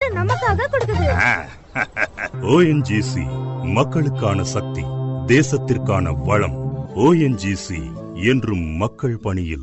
நமக்காக கொடுக்குது ஓஎன்ஜிசி மக்களுக்கான சக்தி தேசத்திற்கான வளம் ஓஎன்ஜிசி என்றும் மக்கள் பணியில்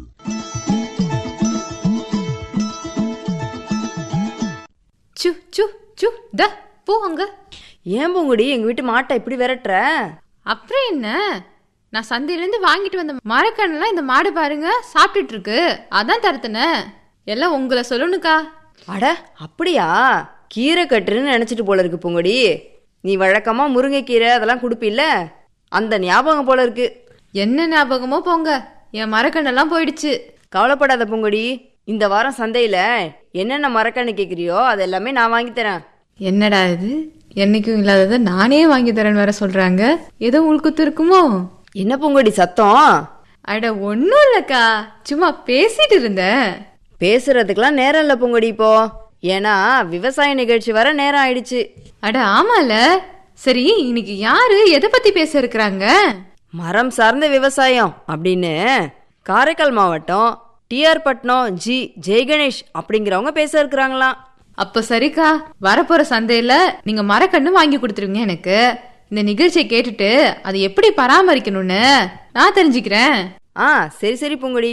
சு சு சு த போ அங்க ஏன் பூங்குடி எங்க வீட்டு மாட்டை இப்படி விரட்டுற அப்புறம் என்ன நான் சந்தையிலேருந்து வாங்கிட்டு வந்த மரக்கண்ணெல்லாம் இந்த மாடு பாருங்க சாப்பிட்டுட்டு இருக்கு அதான் தரத்துனே எல்லாம் உங்களை சொல்லணுக்கா அட அப்படியா கீரை கட்டுன்னு நினைச்சிட்டு போல இருக்கு பூங்குடி நீ வழக்கமா முருங்கைக்கீரை அதெல்லாம் கொடுப்பில்ல அந்த ஞாபகம் போல இருக்கு என்ன ஞாபகமோ போங்க என் மரக்கண்ணெல்லாம் போயிடுச்சு கவலைப்படாத பூங்குடி இந்த வாரம் சந்தையில என்னென்ன மரக்கண்ணு கேக்குறியோ அது எல்லாமே நான் வாங்கி தரேன் என்னடா இது என்னைக்கும் இல்லாததை நானே வாங்கி தரேன்னு வேற சொல்றாங்க ஏதோ உள்குத்து இருக்குமோ என்ன பூங்குடி சத்தம் அட ஒன்றும் இல்லக்கா சும்மா பேசிட்டு இருந்தேன் பேசுறதுக்கெல்லாம் நேரம் இல்ல பூங்குடி இப்போ ஏன்னா விவசாய நிகழ்ச்சி வர நேரம் ஆயிடுச்சு அட ஆமால சரி இன்னைக்கு யாரு எதை பத்தி பேச இருக்கிறாங்க மரம் சார்ந்த விவசாயம் அப்படின்னு காரைக்கால் மாவட்டம் டிஆர் பட்னம் ஜி ஜெய்கணேஷ் அப்படிங்கிறவங்க பேச இருக்கிறாங்களாம் அப்ப சரிக்கா வரப்போற சந்தையில நீங்க மரக்கண்ணு வாங்கி கொடுத்துருங்க எனக்கு இந்த நிகழ்ச்சியை கேட்டுட்டு அதை எப்படி பராமரிக்கணும்னு நான் தெரிஞ்சுக்கிறேன் ஆ சரி சரி பூங்குடி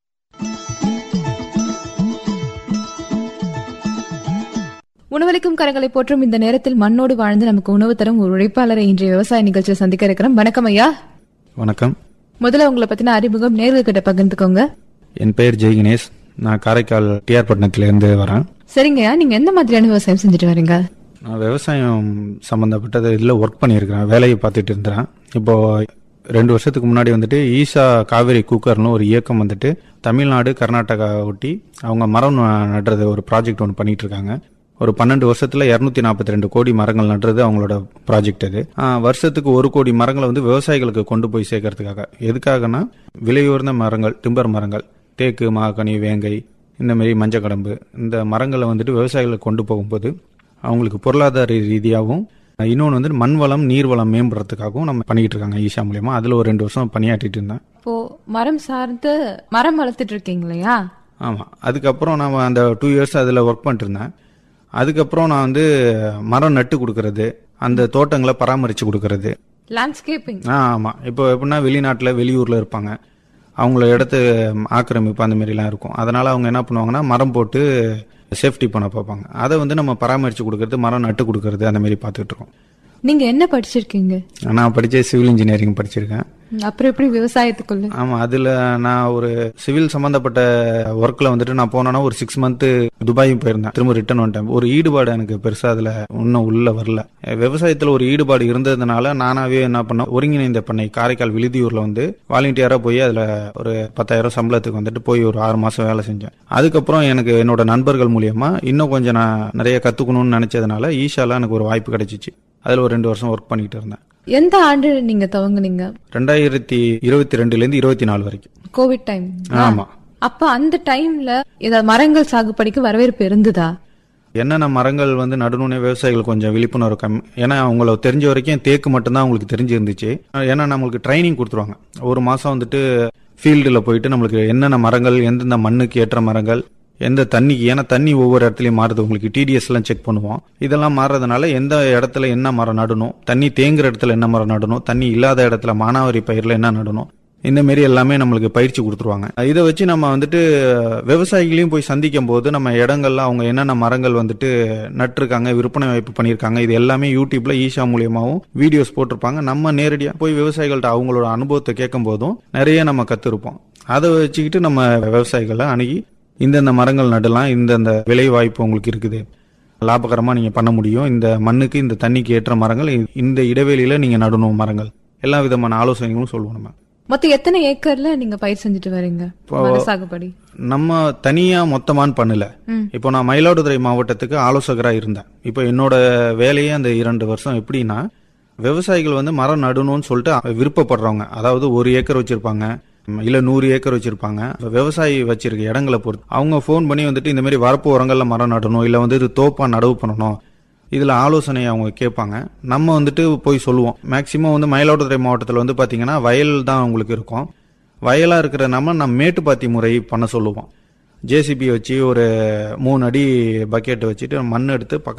உணவளிக்கும் கரங்களை போற்றும் இந்த நேரத்தில் மண்ணோடு வாழ்ந்து நமக்கு உணவு தரும் ஒரு உழைப்பாளரை இன்றைய விவசாய நிகழ்ச்சியில் சந்திக்க இருக்கிறோம் வணக்கம் ஐயா வணக்கம் முதல்ல உங்களை பத்தின அறிமுகம் நேர்கள் கிட்ட பகிர்ந்துக்கோங்க என் பெயர் ஜெய் கணேஷ் நான் காரைக்கால் டிஆர் பட்டணத்திலேருந்து வரேன் சரிங்கய்யா நீங்க எந்த மாதிரியான விவசாயம் செஞ்சுட்டு வரீங்க நான் விவசாயம் சம்மந்தப்பட்டது இதில் ஒர்க் பண்ணியிருக்கிறேன் வேலையை பார்த்துட்டு இருந்தேன் இப்போ ரெண்டு வருஷத்துக்கு முன்னாடி வந்துட்டு ஈஷா காவேரி குக்கர்னு ஒரு இயக்கம் வந்துட்டு தமிழ்நாடு கர்நாடகா ஒட்டி அவங்க மரம் ந- நடுறது ஒரு ப்ராஜெக்ட் ஒன்று பண்ணிட்டு இருக்காங்க ஒரு பன்னெண்டு வருஷத்துல இரநூத்தி நாற்பத்தி ரெண்டு கோடி மரங்கள் நடுறது அவங்களோட ப்ராஜெக்ட் இது ஆ, வருஷத்துக்கு ஒரு கோடி மரங்களை வந்து விவசாயிகளுக்கு கொண்டு போய் சேர்க்கறதுக்காக எதுக்காகனா விலையுயர்ந்த மரங்கள் டிம்பர் மரங்கள் தேக்கு மாகனி வேங்கை இந்த மாதிரி மஞ்சக்கடம்பு இந்த மரங்களை வந்துட்டு விவசாயிகளுக்கு கொண்டு போகும்போது அவங்களுக்கு பொருளாதார ரீதியாகவும் இன்னொன்று வந்து மண் வளம் நீர் வளம் மேம்படுறதுக்காகவும் நம்ம பண்ணிக்கிட்டு இருக்காங்க ஈஷா மூலியமா அதில் ஒரு ரெண்டு வருஷம் பணியாற்றிட்டு இருந்தேன் இப்போ மரம் சார்ந்து மரம் வளர்த்துட்டு இருக்கீங்க இல்லையா ஆமாம் அதுக்கப்புறம் நான் அந்த டூ இயர்ஸ் அதில் ஒர்க் பண்ணிட்டு இருந்தேன் அதுக்கப்புறம் நான் வந்து மரம் நட்டு கொடுக்கறது அந்த தோட்டங்களை பராமரித்து கொடுக்கறது லேண்ட்ஸ்கேப்பிங் ஆ ஆமாம் இப்போ எப்படின்னா வெளிநாட்டில் வெளியூரில் இருப்பாங்க அவங்கள இடத்து ஆக்கிரமிப்பு அந்த மாதிரிலாம் இருக்கும் அதனால் அவங்க என்ன பண்ணுவாங்கன்னா மரம் போட்டு சேஃப்டி பண்ண பார்ப்பாங்க அதை வந்து நம்ம பராமரித்து கொடுக்கறது மரம் நட்டு கொடுக்கறது அந்த மாதிரி பார்த்துட்டு இருக்கோம் நீங்க என்ன படிச்சிருக்கீங்க நான் படித்தே சிவில் இன்ஜினியரிங் படிச்சிருக்கேன் அப்புறம் எப்படி விவசாயத்துக்குள்ள ஆமாம் அதில் நான் ஒரு சிவில் சம்மந்தப்பட்ட ஒர்க்கில் வந்துட்டு நான் போனேன்னா ஒரு சிக்ஸ் மந்த்து துபாயும் போயிருந்தேன் திரும்ப ரிட்டர்ன் வந்துட்டேன் ஒரு ஈடுபாடு எனக்கு பெருசாக அதில் இன்னும் உள்ள வரல விவசாயத்தில் ஒரு ஈடுபாடு இருந்ததுனால நானாவே என்ன பண்ணேன் ஒருங்கிணைந்த பண்ணை காரைக்கால் விழுதியூரில் வந்து வாலண்டியராக போய் அதில் ஒரு பத்தாயிரம் சம்பளத்துக்கு வந்துட்டு போய் ஒரு ஆறு மாதம் வேலை செஞ்சேன் அதுக்கப்புறம் எனக்கு என்னோட நண்பர்கள் மூலியமா இன்னும் கொஞ்சம் நான் நிறைய கற்றுக்கணும்னு நினச்சதுனால ஈஷால எனக்கு ஒரு வாய்ப்பு கிடைச்சிச்சு அதில் ஒரு ரெண்டு வருஷம் ஒர்க் பண்ணிக்கிட்டு இருந்தேன் எந்த ஆண்டு நீங்க துவங்குனீங்க ரெண்டாயிரத்தி இருபத்தி ரெண்டுலேருந்து இருபத்தி நாலு வரைக்கும் கோவிட் டைம் ஆமா அப்ப அந்த டைம்ல ஏதாவது மரங்கள் சாகுபடிக்கு வரவேற்பு இருந்ததா என்னென்ன மரங்கள் வந்து நடணும்னே விவசாயிகள் கொஞ்சம் விழிப்புணர்வு கம்மி ஏன்னா அவங்கள தெரிஞ்ச வரைக்கும் தேக்கு மட்டும்தான் அவங்களுக்கு தெரிஞ்சு இருந்துச்சு ஏன்னா நம்மளுக்கு ட்ரைனிங் கொடுத்துருவாங்க ஒரு மாதம் வந்துட்டு ஃபீல்டில் போயிட்டு நம்மளுக்கு என்னென்ன மரங்கள் எந்தெந்த மண்ணுக்கு ஏற்ற மரங்கள் எந்த தண்ணிக்கு ஏன்னா தண்ணி ஒவ்வொரு இடத்துலையும் மாறுது உங்களுக்கு டிடிஎஸ் எல்லாம் செக் பண்ணுவோம் இதெல்லாம் மாறுறதுனால எந்த இடத்துல என்ன மரம் நடணும் தண்ணி தேங்குற இடத்துல என்ன மரம் நடணும் தண்ணி இல்லாத இடத்துல மானாவாரி பயிரில் என்ன நடணும் இந்த மாரி எல்லாமே நம்மளுக்கு பயிற்சி கொடுத்துருவாங்க இதை வச்சு நம்ம வந்துட்டு விவசாயிகளையும் போய் சந்திக்கும் போது நம்ம இடங்கள்ல அவங்க என்னென்ன மரங்கள் வந்துட்டு நட்டிருக்காங்க விற்பனை வாய்ப்பு பண்ணியிருக்காங்க இது எல்லாமே யூடியூப்ல ஈஷா மூலியமாவும் வீடியோஸ் போட்டிருப்பாங்க நம்ம நேரடியாக போய் விவசாயிகள்ட்ட அவங்களோட அனுபவத்தை கேட்கும் போதும் நிறைய நம்ம கத்திருப்போம் அதை வச்சுக்கிட்டு நம்ம விவசாயிகளை அணுகி இந்தந்த மரங்கள் நடலாம் இந்தந்த விலை வாய்ப்பு உங்களுக்கு இருக்குது லாபகரமா நீங்க பண்ண முடியும் இந்த மண்ணுக்கு இந்த தண்ணிக்கு ஏற்ற மரங்கள் இந்த இடைவெளியில நீங்க நடணும் மரங்கள் எல்லா விதமான ஆலோசனைகளும் சொல்லுவோம் நம்ம மொத்தம் எத்தனை ஏக்கர்ல நீங்க பயிர் செஞ்சுட்டு வரீங்க இப்போ- மர சாகுபடி நம்ம தனியா மொத்தமான்னு பண்ணல ம். இப்போ நான் மயிலாடுதுறை மாவட்டத்துக்கு ஆலோசகரா இருந்தேன் இப்போ என்னோட வேலையே அந்த இரண்டு வருஷம் எப்படின்னா விவசாயிகள் வந்து மரம் நடணும்னு சொல்லிட்டு விருப்பப்படுறவங்க அதாவது ஒரு ஏக்கர் வச்சிருப்பாங்க இல்ல நூறு ஏக்கர் வச்சிருப்பாங்க விவசாயி வச்சிருக்க இடங்களை பொறுத்து அவங்க ஃபோன் பண்ணி வந்துட்டு இந்த மாதிரி வரப்பு உரங்கள்ல மரம் நடணும் இல்ல வந்து இது தோப்பா நடவு பண்ணணும் இதுல ஆலோசனை அவங்க கேட்பாங்க நம்ம வந்துட்டு போய் சொல்லுவோம் மேக்சிமம் வந்து மயிலாடுதுறை மாவட்டத்தில் வந்து பாத்தீங்கன்னா வயல் தான் உங்களுக்கு இருக்கும் வயலா இருக்கிற நம்ம நம்ம மேட்டுப்பாத்தி முறை பண்ண சொல்லுவோம் ஜேசிபி வச்சு ஒரு மூணு அடி பக்கெட் வச்சுட்டு மண் எடுத்து பக்கத்துல